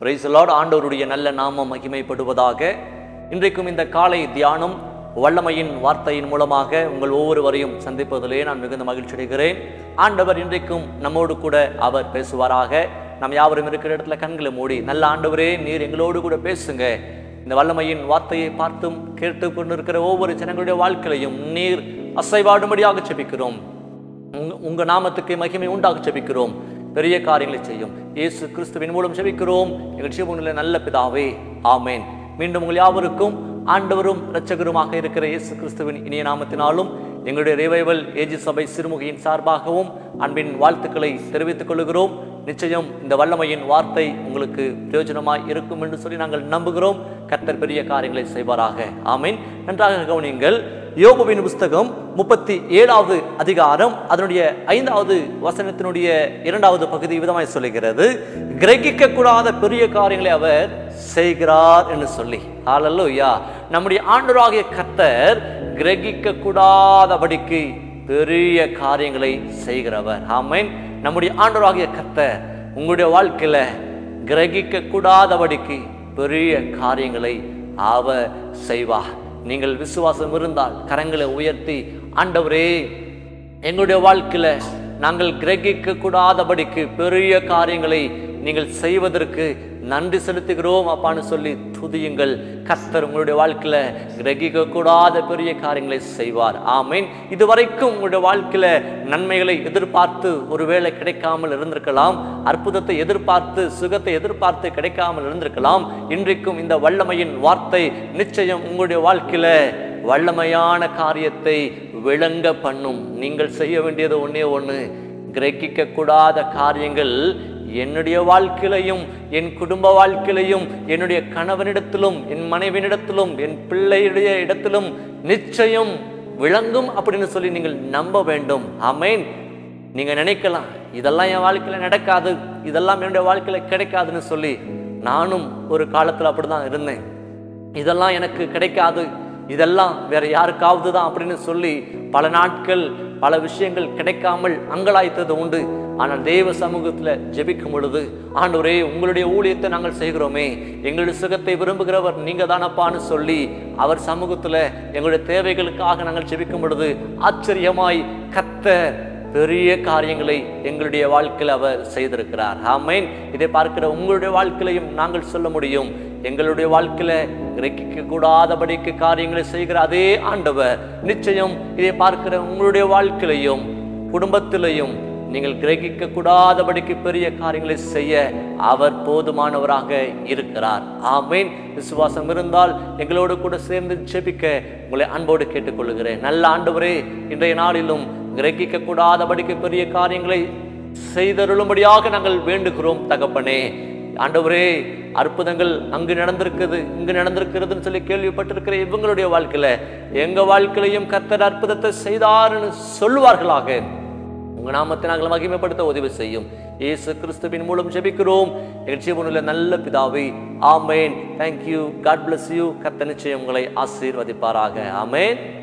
price Lord ஆண்டவருடைய நல்ல நாமம் மகிமைப்படுவதாக இன்றைக்கும் இந்த காலை தியானம் வல்லமையின் வார்த்தையின் மூலமாக உங்கள் ஒவ்வொருவரையும் சந்திப்பதிலே நான் மிகுந்த மகிழ்ச்சி அடைகிறேன் ஆண்டவர் இன்றைக்கும் நம்மோடு கூட அவர் பேசுவாராக நாம் யாவரும் இருக்கிற இடத்துல கண்களை மூடி நல்ல ஆண்டவரே நீர் எங்களோடு கூட பேசுங்க இந்த வல்லமையின் வார்த்தையை பார்த்தும் கேட்டு கொண்டிருக்கிற ஒவ்வொரு ஜனங்களுடைய வாழ்க்கையிலையும் நீர் அசைவாடும்படியாக செபிக்கிறோம் உங்க- உங்க நாமத்துக்கு மகிமை உண்டாக செபிக்கிறோம் பெரிய காரியங்களை செய்யும் இயேசு கிறிஸ்துவின் மூலம் செபிக்கிறோம் எங்கள் ஜீவனில் நல்ல பிதாவே ஆமேன் மீண்டும் உங்கள் யாவருக்கும் ஆண்டவரும் இரட்சகருமாக இருக்கிற இயேசு கிறிஸ்துவின் இனிய நாமத்தினாலும் எங்களுடைய ரிவைவல் ஏஜி சபை சிறுமுகையின் சார்பாகவும் அன்பின் வாழ்த்துக்களை தெரிவித்துக் கொள்கிறோம் நிச்சயம் இந்த வல்லமையின் வார்த்தை உங்களுக்கு பிரயோஜனமாய் இருக்கும் என்று சொல்லி நாங்கள் நம்புகிறோம் கர்த்தர் பெரிய காரியங்களை செய்வாராக ஆமீன் நன்றாக கவனியுங்கள் யோபுவின் புஸ்தகம் முப்பத்தி ஏழாவது அதிகாரம் அதனுடைய ஐந்தாவது வசனத்தினுடைய இரண்டாவது பகுதி விதமாய் சொல்லுகிறது கிரகிக்க கூடாத பெரிய காரியங்களை அவர் செய்கிறார் என்று சொல்லி ஹalleluya நம்முடைய ஆண்டவராகிய கர்த்தர் கிரகிக்க கூடாதபடிக்கு பெரிய காரியங்களை செய்கிறவர் ஆமென் நம்முடைய ஆண்டவராகிய கர்த்தர் உங்களுடைய வாழ்க்கையில கிரகிக்க கூடாதபடிக்கு பெரிய காரியங்களை அவர் செய்வார் நீங்கள் விசுவாசம் இருந்தால் கரங்களை உயர்த்தி ஆண்டவரே எங்களுடைய வாழ்க்கையில நாங்கள் கிரகிக்க கூடாதபடிக்கு பெரிய காரியங்களை நீங்கள் செய்வதற்கு நன்றி செலுத்துகிறோம் அப்பான்னு சொல்லி துதியுங்கள் கர்த்தர் உங்களுடைய வாழ்க்கையில கிரகிக்க கூடாத பெரிய காரியங்களை செய்வார் ஆமீன் இதுவரைக்கும் உங்களுடைய வாழ்க்கையில நன்மைகளை எதிர்பார்த்து ஒருவேளை கிடைக்காமல் இருந்திருக்கலாம் அற்புதத்தை எதிர்பார்த்து சுகத்தை எதிர்பார்த்து கிடைக்காமல் இருந்திருக்கலாம் இன்றைக்கும் இந்த வல்லமையின் வார்த்தை நிச்சயம் உங்களுடைய வாழ்க்கையில வல்லமையான காரியத்தை விளங்க பண்ணும் நீங்கள் செய்ய வேண்டியது ஒண்ணே ஒண்ணு கிரகிக்க கூடாத காரியங்கள் என்னுடைய வாழ்க்கையிலையும் என் குடும்ப வாழ்க்கையிலையும் என்னுடைய கணவனிடத்திலும் என் மனைவினிடத்திலும் என் பிள்ளையுடைய இடத்திலும் நிச்சயம் விளங்கும் அப்படின்னு சொல்லி நீங்கள் நம்ப வேண்டும் ஆமென் நீங்க நினைக்கலாம் இதெல்லாம் என் வாழ்க்கையில நடக்காது இதெல்லாம் என்னுடைய வாழ்க்கையில கிடைக்காதுன்னு சொல்லி நானும் ஒரு காலத்துல அப்படிதான் இருந்தேன் இதெல்லாம் எனக்கு கிடைக்காது இதெல்லாம் வேற யாருக்காவது தான் அப்படின்னு சொல்லி பல நாட்கள் பல விஷயங்கள் கிடைக்காமல் அங்கலாய்த்தது உண்டு ஆனால் தேவ சமூகத்துல ஜெபிக்கும் பொழுது ஆண்டவரே உங்களுடைய ஊழியத்தை நாங்கள் செய்கிறோமே எங்களுடைய சுகத்தை விரும்புகிறவர் நீங்க தானப்பான்னு சொல்லி அவர் சமூகத்துல எங்களுடைய தேவைகளுக்காக நாங்கள் ஜெபிக்கும் பொழுது ஆச்சரியமாய் கத்தர் பெரிய காரியங்களை எங்களுடைய வாழ்க்கையில் அவர் செய்திருக்கிறார் ஆமென் இதை பார்க்கிற உங்களுடைய வாழ்க்கையிலையும் நாங்கள் சொல்ல முடியும் எங்களுடைய வாழ்க்கையில கிரகிக்க கூடாதபடிக்கு காரியங்களை செய்கிற அதே ஆண்டவர் நிச்சயம் இதை பார்க்கிற உங்களுடைய வாழ்க்கையிலையும் குடும்பத்திலையும் நீங்கள் கிரகிக்க கூடாதபடிக்கு பெரிய காரியங்களை செய்ய அவர் போதுமானவராக இருக்கிறார் ஆமேன் விசுவாசம் இருந்தால் எங்களோடு கூட சேர்ந்து ஜெபிக்க உங்களை அன்போடு கேட்டுக்கொள்கிறேன் நல்ல ஆண்டவரே இன்றைய நாளிலும் கிரகிக்க கூடாதபடிக்கு பெரிய காரியங்களை செய்தருளும்படியாக நாங்கள் வேண்டுகிறோம் தகப்பனே ஆண்டவரே அற்புதங்கள் அங்கு நடந்திருக்குது இங்கு நடந்திருக்கிறதுன்னு சொல்லி கேள்விப்பட்டிருக்கிற இவங்களுடைய வாழ்க்கையில எங்க வாழ்க்கையிலையும் கர்த்தர் அற்புதத்தை செய்தார்னு சொல்லுவார்களாக உங்க நாமத்தை நாங்கள் மகிமைப்படுத்த உதவி செய்யும் இயேசு கிறிஸ்துவின் மூலம் ஜெபிக்கிறோம் எங்கள் ஜீவனுள்ள நல்ல பிதாவே ஆமேன் தேங்க்யூ காட் bless யூ கர்த்தர் நிச்சயம் உங்களை ஆசீர்வதிப்பாராக ஆமேன்